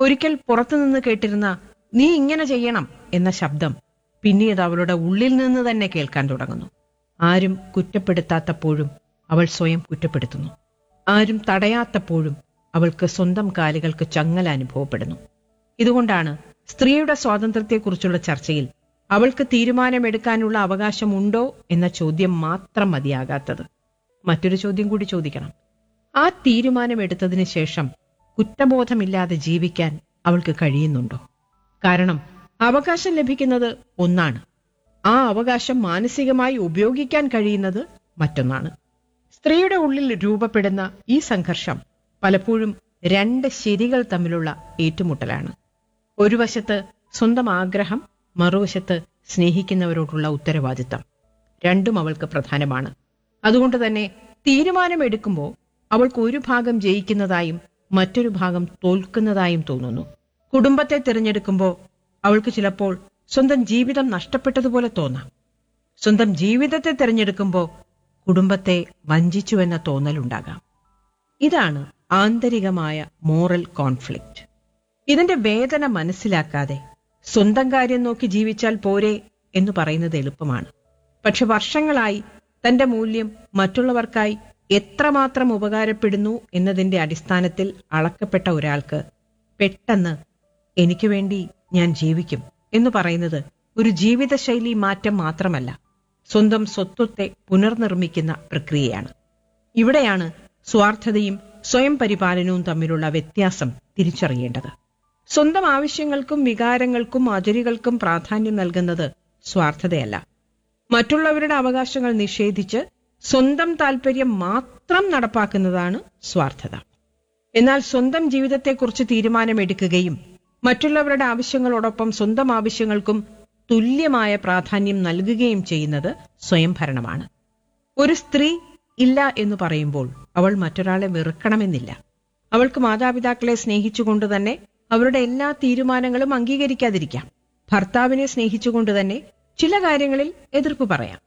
ഒരിക്കൽ പുറത്തുനിന്ന് കേട്ടിരുന്ന നീ ഇങ്ങനെ ചെയ്യണം എന്ന ശബ്ദം പിന്നീട് അവളുടെ ഉള്ളിൽ നിന്ന് തന്നെ കേൾക്കാൻ തുടങ്ങുന്നു ആരും കുറ്റപ്പെടുത്താത്തപ്പോഴും അവൾ സ്വയം കുറ്റപ്പെടുത്തുന്നു ആരും തടയാത്തപ്പോഴും അവൾക്ക് സ്വന്തം കാലുകൾക്ക് ചങ്ങല അനുഭവപ്പെടുന്നു ഇതുകൊണ്ടാണ് സ്ത്രീയുടെ സ്വാതന്ത്ര്യത്തെക്കുറിച്ചുള്ള ചർച്ചയിൽ അവൾക്ക് തീരുമാനമെടുക്കാനുള്ള അവകാശമുണ്ടോ എന്ന ചോദ്യം മാത്രം മതിയാകാത്തത് മറ്റൊരു ചോദ്യം കൂടി ചോദിക്കണം ആ തീരുമാനമെടുത്തതിന് ശേഷം കുറ്റബോധമില്ലാതെ ജീവിക്കാൻ അവൾക്ക് കഴിയുന്നുണ്ടോ കാരണം അവകാശം ലഭിക്കുന്നത് ഒന്നാണ് ആ അവകാശം മാനസികമായി ഉപയോഗിക്കാൻ കഴിയുന്നത് മറ്റൊന്നാണ് സ്ത്രീയുടെ ഉള്ളിൽ രൂപപ്പെടുന്ന ഈ സംഘർഷം പലപ്പോഴും രണ്ട് ശരികൾ തമ്മിലുള്ള ഏറ്റുമുട്ടലാണ് ഒരു വശത്ത് സ്വന്തം ആഗ്രഹം മറുവശത്ത് സ്നേഹിക്കുന്നവരോടുള്ള ഉത്തരവാദിത്തം രണ്ടും അവൾക്ക് പ്രധാനമാണ് അതുകൊണ്ട് തന്നെ തീരുമാനമെടുക്കുമ്പോൾ അവൾക്ക് ഒരു ഭാഗം ജയിക്കുന്നതായും മറ്റൊരു ഭാഗം തോൽക്കുന്നതായും തോന്നുന്നു കുടുംബത്തെ തിരഞ്ഞെടുക്കുമ്പോൾ അവൾക്ക് ചിലപ്പോൾ സ്വന്തം ജീവിതം നഷ്ടപ്പെട്ടതുപോലെ തോന്നാം സ്വന്തം ജീവിതത്തെ തിരഞ്ഞെടുക്കുമ്പോൾ കുടുംബത്തെ വഞ്ചിച്ചുവെന്ന തോന്നലുണ്ടാകാം ഇതാണ് ആന്തരികമായ മോറൽ കോൺഫ്ലിക്റ്റ് ഇതിന്റെ വേദന മനസ്സിലാക്കാതെ സ്വന്തം കാര്യം നോക്കി ജീവിച്ചാൽ പോരെ എന്ന് പറയുന്നത് എളുപ്പമാണ് പക്ഷെ വർഷങ്ങളായി തന്റെ മൂല്യം മറ്റുള്ളവർക്കായി എത്രമാത്രം ഉപകാരപ്പെടുന്നു എന്നതിന്റെ അടിസ്ഥാനത്തിൽ അളക്കപ്പെട്ട ഒരാൾക്ക് പെട്ടെന്ന് എനിക്ക് വേണ്ടി ഞാൻ ജീവിക്കും എന്ന് പറയുന്നത് ഒരു ജീവിതശൈലി മാറ്റം മാത്രമല്ല സ്വന്തം സ്വത്വത്തെ പുനർനിർമ്മിക്കുന്ന പ്രക്രിയയാണ് ഇവിടെയാണ് സ്വാർത്ഥതയും സ്വയം പരിപാലനവും തമ്മിലുള്ള വ്യത്യാസം തിരിച്ചറിയേണ്ടത് സ്വന്തം ആവശ്യങ്ങൾക്കും വികാരങ്ങൾക്കും അതിരുകൾക്കും പ്രാധാന്യം നൽകുന്നത് സ്വാർത്ഥതയല്ല മറ്റുള്ളവരുടെ അവകാശങ്ങൾ നിഷേധിച്ച് സ്വന്തം താല്പര്യം മാത്രം നടപ്പാക്കുന്നതാണ് സ്വാർത്ഥത എന്നാൽ സ്വന്തം ജീവിതത്തെക്കുറിച്ച് തീരുമാനമെടുക്കുകയും മറ്റുള്ളവരുടെ ആവശ്യങ്ങളോടൊപ്പം സ്വന്തം ആവശ്യങ്ങൾക്കും തുല്യമായ പ്രാധാന്യം നൽകുകയും ചെയ്യുന്നത് സ്വയംഭരണമാണ് ഒരു സ്ത്രീ ഇല്ല എന്ന് പറയുമ്പോൾ അവൾ മറ്റൊരാളെ വെറുക്കണമെന്നില്ല അവൾക്ക് മാതാപിതാക്കളെ സ്നേഹിച്ചുകൊണ്ട് തന്നെ അവരുടെ എല്ലാ തീരുമാനങ്ങളും അംഗീകരിക്കാതിരിക്കാം ഭർത്താവിനെ സ്നേഹിച്ചുകൊണ്ട് തന്നെ ചില കാര്യങ്ങളിൽ എതിർപ്പ് പറയാം